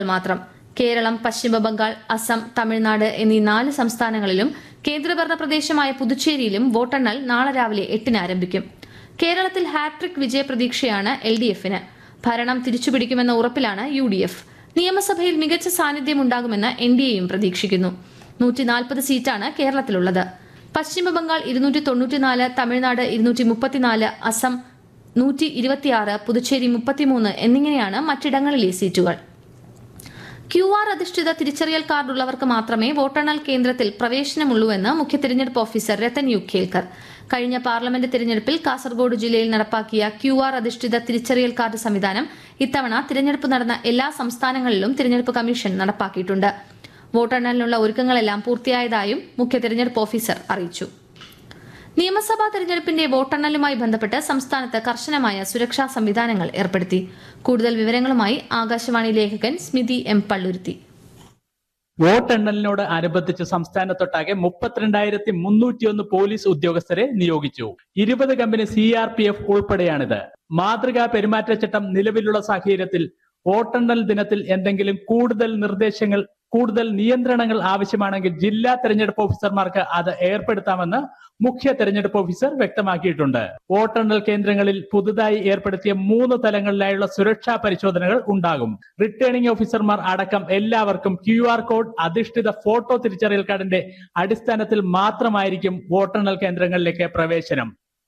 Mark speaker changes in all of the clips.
Speaker 1: മാത്രം കേരളം പശ്ചിമ ബംഗാൾ അസം തമിഴ്നാട് എന്നീ നാല് സംസ്ഥാനങ്ങളിലും കേന്ദ്രഭരണ പ്രദേശമായ പുതുച്ചേരിയിലും വോട്ടെണ്ണൽ നാളെ രാവിലെ എട്ടിന് ആരംഭിക്കും കേരളത്തിൽ ഹാട്രിക് വിജയപ്രതീക്ഷയാണ് എൽ ഡി എഫിന് ഭരണം തിരിച്ചുപിടിക്കുമെന്ന ഉറപ്പിലാണ് യു ഡി എഫ് നിയമസഭയിൽ മികച്ച സാന്നിധ്യം ഉണ്ടാകുമെന്ന് എൻ ഡി എയും പ്രതീക്ഷിക്കുന്നു നൂറ്റി നാൽപ്പത് സീറ്റാണ് കേരളത്തിലുള്ളത് പശ്ചിമ ബംഗാൾ ഇരുന്നൂറ്റി തൊണ്ണൂറ്റിനാല് തമിഴ്നാട് ഇരുന്നൂറ്റി മുപ്പത്തിനാല് അസം നൂറ്റി ഇരുപത്തിയാറ് പുതുച്ചേരി മുപ്പത്തിമൂന്ന് എന്നിങ്ങനെയാണ് മറ്റിടങ്ങളിലെ സീറ്റുകൾ ക്യു ആർ അധിഷ്ഠിത തിരിച്ചറിയൽ കാർഡുള്ളവർക്ക് മാത്രമേ വോട്ടെണ്ണൽ കേന്ദ്രത്തിൽ പ്രവേശനമുള്ളൂ എന്ന് മുഖ്യ തിരഞ്ഞെടുപ്പ് ഓഫീസർ രത്തൻ യു ഖേൽക്കർ കഴിഞ്ഞ പാർലമെന്റ് തിരഞ്ഞെടുപ്പിൽ കാസർഗോഡ് ജില്ലയിൽ നടപ്പാക്കിയ ക്യു ആർ അധിഷ്ഠിത തിരിച്ചറിയൽ കാർഡ് സംവിധാനം ഇത്തവണ തിരഞ്ഞെടുപ്പ് നടന്ന എല്ലാ സംസ്ഥാനങ്ങളിലും തിരഞ്ഞെടുപ്പ് കമ്മീഷൻ നടപ്പാക്കിയിട്ടുണ്ട് വോട്ടെണ്ണലിനുള്ള ഒരുക്കങ്ങളെല്ലാം പൂർത്തിയായതായും മുഖ്യ തിരഞ്ഞെടുപ്പ് ഓഫീസർ അറിയിച്ചു നിയമസഭാ തെരഞ്ഞെടുപ്പിന്റെ വോട്ടെണ്ണലുമായി ബന്ധപ്പെട്ട് സംസ്ഥാനത്ത് കർശനമായ സുരക്ഷാ സംവിധാനങ്ങൾ ഏർപ്പെടുത്തി കൂടുതൽ വിവരങ്ങളുമായി ആകാശവാണി ലേഖകൻ സ്മിതി എം പള്ളുരുത്തി
Speaker 2: വോട്ടെണ്ണലിനോട് അനുബന്ധിച്ച് സംസ്ഥാനത്തൊട്ടാകെ മുപ്പത്തിരണ്ടായിരത്തി മുന്നൂറ്റിയൊന്ന് പോലീസ് ഉദ്യോഗസ്ഥരെ നിയോഗിച്ചു ഇരുപത് company C R P F ഉൾപ്പെടെയാണിത് മാതൃകാ പെരുമാറ്റച്ചട്ടം നിലവിലുള്ള സാഹചര്യത്തിൽ വോട്ടെണ്ണൽ ദിനത്തിൽ എന്തെങ്കിലും കൂടുതൽ നിർദ്ദേശങ്ങൾ കൂടുതൽ നിയന്ത്രണങ്ങൾ ആവശ്യമാണെങ്കിൽ ജില്ലാ തെരഞ്ഞെടുപ്പ് ഓഫീസർമാർക്ക് അത് ഏർപ്പെടുത്താമെന്ന് മുഖ്യ തെരഞ്ഞെടുപ്പ് ഓഫീസർ വ്യക്തമാക്കിയിട്ടുണ്ട് വോട്ടെണ്ണൽ കേന്ദ്രങ്ങളിൽ പുതുതായി ഏർപ്പെടുത്തിയ മൂന്ന് തലങ്ങളിലായുള്ള സുരക്ഷാ പരിശോധനകൾ ഉണ്ടാകും റിട്ടേണിംഗ് ഓഫീസർമാർ അടക്കം എല്ലാവർക്കും ക്യു ആർ കോഡ് അധിഷ്ഠിത ഫോട്ടോ തിരിച്ചറിയൽ കാർഡിന്റെ അടിസ്ഥാനത്തിൽ മാത്രമായിരിക്കും വോട്ടെണ്ണൽ കേന്ദ്രങ്ങളിലേക്ക് പ്രവേശനം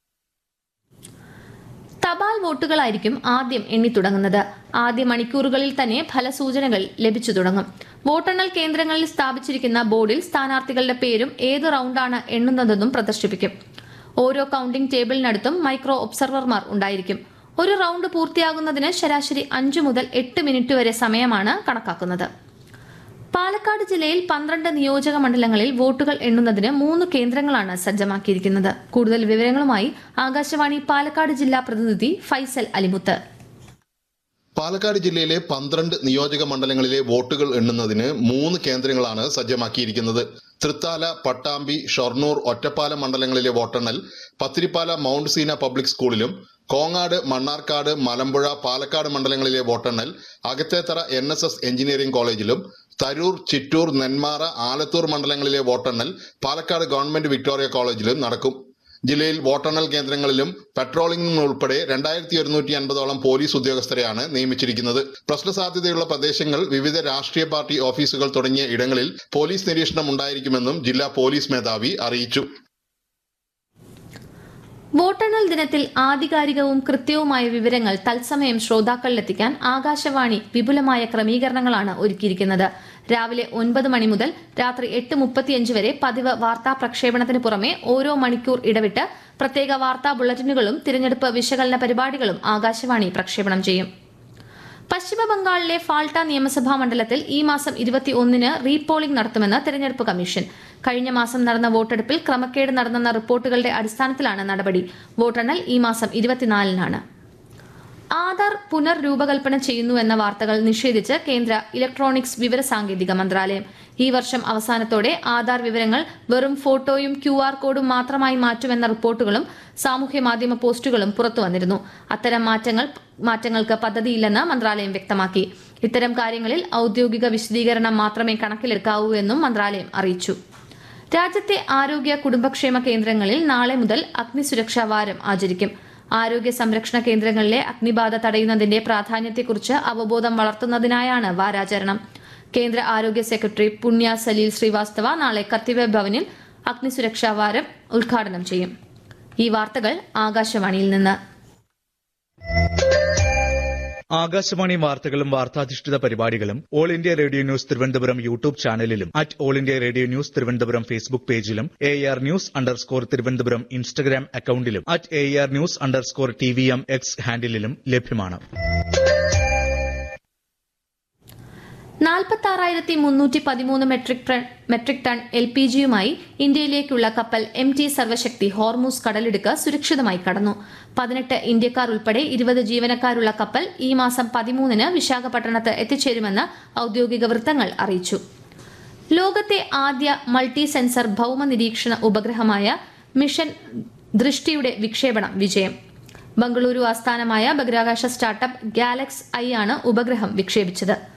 Speaker 1: തപാൽ വോട്ടുകളായിരിക്കും ആദ്യം എണ്ണി തുടങ്ങുന്നത് ആദ്യ മണിക്കൂറുകളിൽ തന്നെ ഫലസൂചനകൾ ലഭിച്ചു തുടങ്ങും വോട്ടെണ്ണൽ കേന്ദ്രങ്ങളിൽ സ്ഥാപിച്ചിരിക്കുന്ന ബോർഡിൽ സ്ഥാനാർത്ഥികളുടെ പേരും ഏത് റൗണ്ടാണ് എണ്ണുന്നതെന്നും പ്രദർശിപ്പിക്കും ഓരോ കൌണ്ടിംഗ് ടേബിളിനടുത്തും മൈക്രോ ഒബ്സർവർമാർ ഉണ്ടായിരിക്കും ഒരു റൗണ്ട് പൂർത്തിയാകുന്നതിന് ശരാശരി അഞ്ചു മുതൽ എട്ട് മിനിറ്റ് വരെ സമയമാണ് കണക്കാക്കുന്നത് പാലക്കാട് ജില്ലയിൽ പന്ത്രണ്ട് നിയോജക മണ്ഡലങ്ങളിൽ വോട്ടുകൾ എണ്ണുന്നതിന് മൂന്ന് കേന്ദ്രങ്ങളാണ് സജ്ജമാക്കിയിരിക്കുന്നത് കൂടുതൽ വിവരങ്ങളുമായി ആകാശവാണി പാലക്കാട് ജില്ലാ പ്രതിനിധി ഫൈസൽ അലിമുത്ത്
Speaker 3: പാലക്കാട് ജില്ലയിലെ പന്ത്രണ്ട് നിയോജക മണ്ഡലങ്ങളിലെ വോട്ടുകൾ എണ്ണുന്നതിന് മൂന്ന് കേന്ദ്രങ്ങളാണ് സജ്ജമാക്കിയിരിക്കുന്നത് തൃത്താല പട്ടാമ്പി ഷൊർണൂർ ഒറ്റപ്പാലം മണ്ഡലങ്ങളിലെ വോട്ടെണ്ണൽ പത്തിരിപ്പാല മൗണ്ട് സീന പബ്ലിക് സ്കൂളിലും കോങ്ങാട് മണ്ണാർക്കാട് മലമ്പുഴ പാലക്കാട് മണ്ഡലങ്ങളിലെ വോട്ടെണ്ണൽ Akathethara N S S engineering കോളേജിലും തരൂർ ചിറ്റൂർ നെന്മാറ ആലത്തൂർ മണ്ഡലങ്ങളിലെ വോട്ടെണ്ണൽ പാലക്കാട് ഗവൺമെന്റ് വിക്ടോറിയ കോളേജിലും നടക്കും ജില്ലയിൽ വോട്ടെണ്ണൽ കേന്ദ്രങ്ങളിലും പെട്രോളിംഗും ഉൾപ്പെടെ രണ്ടായിരത്തി ഒരുന്നൂറ്റി അൻപതോളം പോലീസ് ഉദ്യോഗസ്ഥരെയാണ് നിയമിച്ചിരിക്കുന്നത് പ്രശ്ന സാധ്യതയുള്ള പ്രദേശങ്ങൾ വിവിധ രാഷ്ട്രീയ പാർട്ടി ഓഫീസുകൾ തുടങ്ങിയ ഇടങ്ങളിൽ പോലീസ് നിരീക്ഷണം ഉണ്ടായിരിക്കുമെന്നും ജില്ലാ പോലീസ് മേധാവി അറിയിച്ചു
Speaker 1: വോട്ടെണ്ണൽ ദിനത്തിൽ ആധികാരികവും കൃത്യവുമായ വിവരങ്ങൾ തത്സമയം ശ്രോതാക്കളിലെത്തിക്കാൻ ആകാശവാണി വിപുലമായ ക്രമീകരണങ്ങളാണ് ഒരുക്കിയിരിക്കുന്നത് രാവിലെ ഒൻപത് മണി മുതൽ രാത്രി എട്ട് മുപ്പത്തിയഞ്ച് വരെ പതിവ് വാർത്താ പ്രക്ഷേപണത്തിന് പുറമെ ഓരോ മണിക്കൂർ ഇടവിട്ട് പ്രത്യേക വാർത്താ ബുള്ളറ്റിനുകളും തിരഞ്ഞെടുപ്പ് വിശകലന പരിപാടികളും ആകാശവാണി പ്രക്ഷേപണം ചെയ്യും പശ്ചിമ ബംഗാളിലെ ഫാൾട്ട നിയമസഭാ മണ്ഡലത്തിൽ ഈ മാസം ഇരുപത്തി ഒന്നിന് റീപോളിംഗ് നടത്തുമെന്ന് തെരഞ്ഞെടുപ്പ് കമ്മീഷൻ കഴിഞ്ഞ മാസം നടന്ന വോട്ടെടുപ്പിൽ ക്രമക്കേട് നടന്നെന്ന റിപ്പോർട്ടുകളുടെ അടിസ്ഥാനത്തിലാണ് നടപടി വോട്ടെണ്ണൽ ഈ മാസം ഇരുപത്തിനാലിനാണ് ആധാർ പുനർരൂപകൽപ്പന ചെയ്യുന്നുവെന്ന വാർത്തകൾ നിഷേധിച്ച് കേന്ദ്ര ഇലക്ട്രോണിക്സ് വിവരസാങ്കേതിക മന്ത്രാലയം ഈ വർഷം അവസാനത്തോടെ ആധാർ വിവരങ്ങൾ വെറും ഫോട്ടോയും ക്യു ആർ കോഡും മാത്രമായി മാറ്റുമെന്ന റിപ്പോർട്ടുകളും സാമൂഹ്യ മാധ്യമ പോസ്റ്റുകളും പുറത്തുവന്നിരുന്നു അത്തരം മാറ്റങ്ങൾ മാറ്റങ്ങൾക്ക് പദ്ധതിയില്ലെന്ന് മന്ത്രാലയം വ്യക്തമാക്കി ഇത്തരം കാര്യങ്ങളിൽ ഔദ്യോഗിക വിശദീകരണം മാത്രമേ കണക്കിലെടുക്കാവൂ എന്നും മന്ത്രാലയം അറിയിച്ചു രാജ്യത്തെ ആരോഗ്യ കുടുംബക്ഷേമ കേന്ദ്രങ്ങളിൽ നാളെ മുതൽ അഗ്നിസുരക്ഷാ വാരം ആചരിക്കും ആരോഗ്യ സംരക്ഷണ കേന്ദ്രങ്ങളിലെ അഗ്നിബാധ തടയുന്നതിന്റെ പ്രാധാന്യത്തെക്കുറിച്ച് അവബോധം വളർത്തുന്നതിനായാണ് വാരാചരണം കേന്ദ്ര ആരോഗ്യ സെക്രട്ടറി പുണ്യ സലീൽ ശ്രീവാസ്തവ നാളെ കർത്തവ്യ ഭവനിൽ അഗ്നിസുരക്ഷാ വാരം ഉദ്ഘാടനം ചെയ്യും ഈ വാർത്തകൾ ആകാശവാണിയിൽ നിന്ന്
Speaker 4: ആകാശവാണി വാർത്തകളും വാർത്താധിഷ്ഠിത പരിപാടികളും All India Radio News Thiruvananthapuram YouTube ചാനലിലും at All India Radio News Thiruvananthapuram Facebook പേജിലും A R News underscore Thiruvananthapuram Instagram അക്കൌണ്ടിലും at A R News underscore T V M X ഹാൻഡിലും ലഭ്യമാണ്
Speaker 1: നാൽപ്പത്തി ആറായിരത്തി മുന്നൂറ്റി പതിമൂന്ന് metric ton metric ton L P ജിയുമായി ഇന്ത്യയിലേക്കുള്ള കപ്പൽ എം ടി സർവശക്തി ഹോർമൂസ് കടലിടുക്ക് സുരക്ഷിതമായി കടന്നു പതിനെട്ട് ഇന്ത്യക്കാർ ഉൾപ്പെടെ ഇരുപത് ജീവനക്കാരുള്ള കപ്പൽ ഈ മാസം പതിമൂന്നിന് വിശാഖപട്ടണത്ത് എത്തിച്ചേരുമെന്ന് ഔദ്യോഗിക വൃത്തങ്ങൾ അറിയിച്ചു ലോകത്തെ ആദ്യ മൾട്ടി സെൻസർ ഭൌമ നിരീക്ഷണ ഉപഗ്രഹമായ മിഷൻ ദൃഷ്ടിയുടെ വിക്ഷേപണം വിജയം ബംഗളൂരു ആസ്ഥാനമായ ബഹിരാകാശ സ്റ്റാർട്ടപ്പ് ഗാലക്സ് ഐ ആണ് ഉപഗ്രഹം വിക്ഷേപിച്ചത്